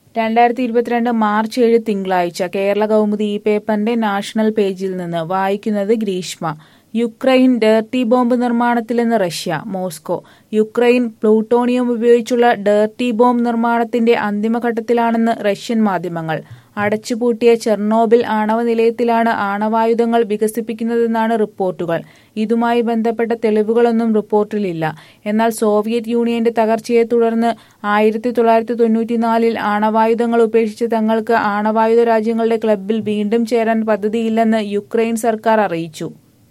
രണ്ടായിരത്തി ഇരുപത്തിരണ്ട് മാർച്ച് ഏഴ് തിങ്കളാഴ്ച കേരള കൗമുദി ഈ പേപ്പറിന്റെ നാഷണൽ പേജിൽ നിന്ന് വായിക്കുന്നത് ഗ്രീഷ്മ യുക്രൈൻ ഡേർട്ടി ബോംബ് നിർമ്മാണത്തിലെന്ന് റഷ്യ മോസ്കോ യുക്രൈൻ പ്ലൂട്ടോണിയം ഉപയോഗിച്ചുള്ള ഡേർട്ടി ബോംബ് നിർമ്മാണത്തിന്റെ അന്തിമഘട്ടത്തിലാണെന്ന് റഷ്യൻ മാധ്യമങ്ങൾ അടച്ചുപൂട്ടിയ ചെർണോബിൽ ആണവ നിലയത്തിലാണ് ആണവായുധങ്ങൾ വികസിപ്പിക്കുന്നതെന്നാണ് റിപ്പോർട്ടുകൾ ഇതുമായി ബന്ധപ്പെട്ട തെളിവുകളൊന്നും റിപ്പോർട്ടിലില്ല എന്നാൽ സോവിയറ്റ് യൂണിയന്റെ തകർച്ചയെ തുടർന്ന് ആയിരത്തി തൊള്ളായിരത്തി തൊണ്ണൂറ്റിനാലിൽ ആണവായുധങ്ങൾ ഉപേക്ഷിച്ച് തങ്ങൾക്ക് ആണവായുധ രാജ്യങ്ങളുടെ ക്ലബിൽ വീണ്ടും ചേരാൻ പദ്ധതിയില്ലെന്ന് യുക്രൈൻ സർക്കാർ അറിയിച്ചു